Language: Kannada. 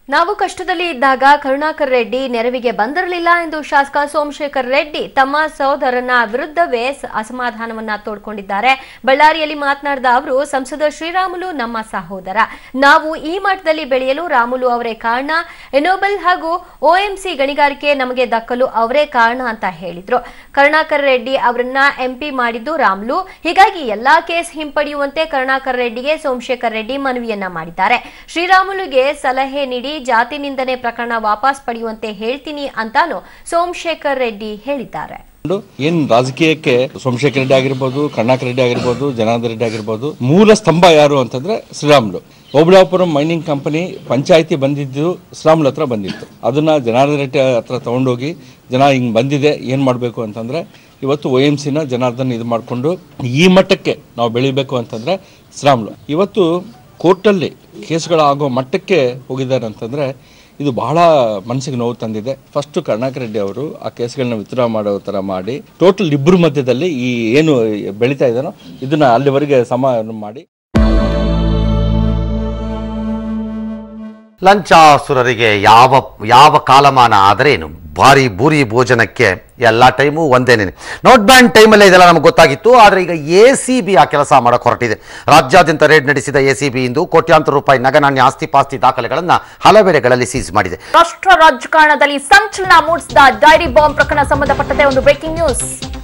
ನಾವು ಕಷ್ಟದಲ್ಲಿ ಇದ್ದಾಗ ಕರುಣಾಕರ್ ರೆಡ್ಡಿ ನೆರವಿಗೆ ಬಂದಿರಲಿಲ್ಲ ಎಂದು ಶಾಸಕ ಸೋಮಶೇಖರ್ ರೆಡ್ಡಿ ತಮ್ಮ ಸಹೋದರನ ವಿರುದ್ಧವೇ ಸ- ಅಸಮಾಧಾನವನ್ನ ತೋಡ್ಕೊಂಡಿದ್ದಾರೆ ಬಳ್ಳಾರಿಯಲ್ಲಿ ಮಾತನಾಡಿದ ಅವರು ಸಂಸದ ಶ್ರೀರಾಮುಲು ನಮ್ಮ ಸಹೋದರ ನಾವು ಈ ಮಟ್ಟದಲ್ಲಿ ಬೆಳೆಯಲು ರಾಮುಲು ಅವರೇ ಕಾರಣ ಎನೋಬಲ್ ಹಾಗೂ ಒಎಂಸಿ ಗಣಿಗಾರಿಕೆ ನಮಗೆ ದಕ್ಕಲು ಅವರೇ ಕಾರಣ ಅಂತ ಹೇಳಿದ್ರು ಕರುಣಾಕರ್ ರೆಡ್ಡಿ ಅವರನ್ನ ಎಂಪಿ ಮಾಡಿದ್ದು ರಾಮುಲು ಹೀಗಾಗಿ ಎಲ್ಲಾ ಕೇಸ್ ಹಿಂಪಡೆಯುವಂತೆ ಕರುಣಾಕರ್ ರೆಡ್ಡಿಗೆ ಸೋಮಶೇಖರ್ ರೆಡ್ಡಿ ಮನವಿಯನ್ನ ಮಾಡಿದ್ದಾರೆ ಶ್ರೀರಾಮುಲುಗೆ ಸಲಹೆ ನೀಡಿ ಜಾತಿ ನಿಂದನೆ ಪ್ರಕರಣ ವಾಪಸ್ ಪಡೆಯುವಂತೆ ಹೇಳ್ತೀನಿ ಅಂತಾನು ಸೋಮಶೇಖರ್ ರೆಡ್ಡಿ ಹೇಳಿದ್ದಾರೆ ಒಂದು ಏನ್ ರಾಜಕೀಯಕ್ಕೆ ಸೋಮಶೇಖರ್ ರೆಡ್ಡಿ ಆಗಿರ್ಬೋದು ಕರ್ನಾಟಕ ರೆಡ್ಡಿ ಆಗಿರ್ಬೋದು ಜನಾರ್ದನ್ ರೆಡ್ಡಿ ಆಗಿರ್ಬೋದು ಮೂಲ ಸ್ತಂಭ ಯಾರು ಅಂತಂದ್ರೆ ಶ್ರೀರಾಮ್ಲು ಓಬಳಾಪುರಂ ಮೈನಿಂಗ್ ಕಂಪನಿ ಪಂಚಾಯತಿ ಬಂದಿದ್ದು ಶ್ರೀರಾಮ್ಲು ಹತ್ರ ಬಂದಿತ್ತು ಅದನ್ನ ಜನಾರ್ದನ್ ರೆಡ್ಡಿ ಹತ್ರ ತಗೊಂಡೋಗಿ ಜನ ಹಿಂಗ್ ಬಂದಿದೆ ಏನ್ ಮಾಡಬೇಕು ಅಂತಂದ್ರೆ ಇವತ್ತು ಒ ಎಂ ಸಿನ ಜನಾರ್ದನ್ ಇದು ಮಾಡಿಕೊಂಡು ಈ ಮಟ್ಟಕ್ಕೆ ನಾವು ಬೆಳಿಬೇಕು ಅಂತಂದ್ರೆ ಶ್ರೀರಾಮ್ಲು ಇವತ್ತು ಕೋರ್ಟಲ್ಲಿ ಕೇಸ್ಗಳಾಗೋ ಮಟ್ಟಕ್ಕೆ ಹೋಗಿದ್ದಾರೆ ಅಂತಂದ್ರೆ ಇದು ಬಹಳ ಮನಸ್ಸಿಗೆ ನೋವು ತಂದಿದೆ ಫಸ್ಟ್ ಕರುಣಾಕರ್ ರೆಡ್ಡಿ ಅವರು ಆ ಕೇಸ್ಗಳನ್ನ ವಿತ್ಡ್ರಾ ಮಾಡೋ ಥರ ಮಾಡಿ ಟೋಟಲ್ ಇಬ್ಬರು ಮಧ್ಯದಲ್ಲಿ ಈ ಏನು ಬೆಳೀತಾ ಇದ್ದಾನೋ ಇದನ್ನ ಅಲ್ಲಿವರೆಗೆ ಸಮ ಮಾಡಿ ಲಂಚಾಸುರರಿಗೆ ಯಾವ ಯಾವ ಕಾಲಮಾನ ಆದರೇನು ಭಾರಿ ಬೂರಿ ಭೋಜನಕ್ಕೆ ಎಲ್ಲ ಟೈಮು ಒಂದೇನೆ ನೋಟ್ ಬ್ಯಾನ್ ಟೈಮಲ್ಲೇ ಇದೆಲ್ಲ ನಮಗೆ ಗೊತ್ತಾಗಿತ್ತು ಆದರೆ ಈಗ ಎ ಸಿ ಬಿ ಆ ಕೆಲಸ ಮಾಡಕ್ಕೆ ಹೊರಟಿದೆ ರಾಜ್ಯಾದ್ಯಂತ ರೇಡ್ ನಡೆಸಿದ ಎ ಸಿ ಬಿ ಇಂದು ಕೋಟ್ಯಾಂತರ ರೂಪಾಯಿ ನಗನಾಣ್ಯ ಆಸ್ತಿ ಪಾಸ್ತಿ ದಾಖಲೆಗಳನ್ನು ಹಲವೆಡೆಗಳಲ್ಲಿ ಸೀಸ್ ಮಾಡಿದೆ ರಾಷ್ಟ್ರ ರಾಜಕಾರಣದಲ್ಲಿ ಸಂಚಲನ ಮೂಡಿಸಿದ ಡೈರಿ ಬಾಂಬ್ ಪ್ರಕರಣ ಸಂಬಂಧಪಟ್ಟಂತೆ ಒಂದು ಬ್ರೇಕಿಂಗ್ ನ್ಯೂಸ್